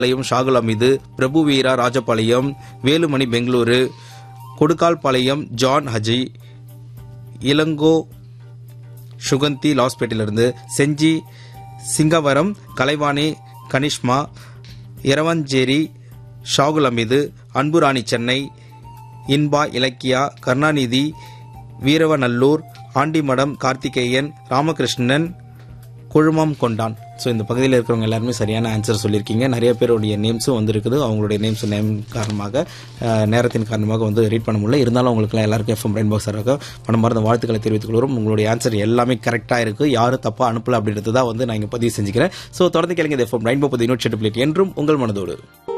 பாளையம் Shahul Hameed Prabhu Veera Rajapalayam Velumani Bengaluru Kodukkalpalayam John Haji Ilango Suganthi லாஸ்பேட்டிலிருந்து செஞ்சி சிங்கவரம் கலைவாணி கனிஷ்மா இரவஞ்சேரி ஷாகுல் அமீது அன்புராணி சென்னை இன்பா இலக்கியா கருணாநிதி வீரவநல்லூர் ஆண்டிமடம் கார்த்திகேயன் ராமகிருஷ்ணன் குழுமம் கொண்டான் ஸோ இந்த பகுதியில் இருக்கிறவங்க எல்லாருமே சரியான ஆன்சர் சொல்லியிருக்கீங்க நிறைய பேருடைய நேம்ஸும் வந்திருக்குது அவங்களுடைய நேம்ஸ் நேம் காரணமாக அஹ், நேரத்தின் காரணமாக வந்து ரீட் பண்ண முடியல இருந்தாலும் உங்களுக்குலாம் எல்லாருக்கும் எஃப்எம் ரெயின்போ சாராக மனமார்ந்த வாழ்த்துக்களை தெரிவித்துக் கொள்கிறோம் உங்களுடைய ஆன்சர் எல்லாமே கரெக்டாக இருக்குது யாரும் தப்பாக அனுப்பல அப்படின்றது தான் வந்து நான் இங்கே பதிவு செஞ்சுக்கிறேன் ஸோ தொடர்ந்து கேளுங்க எஃப்எம் ரெயின்போ பதிவு நூற்றி என்றும் உங்கள் மனதோடு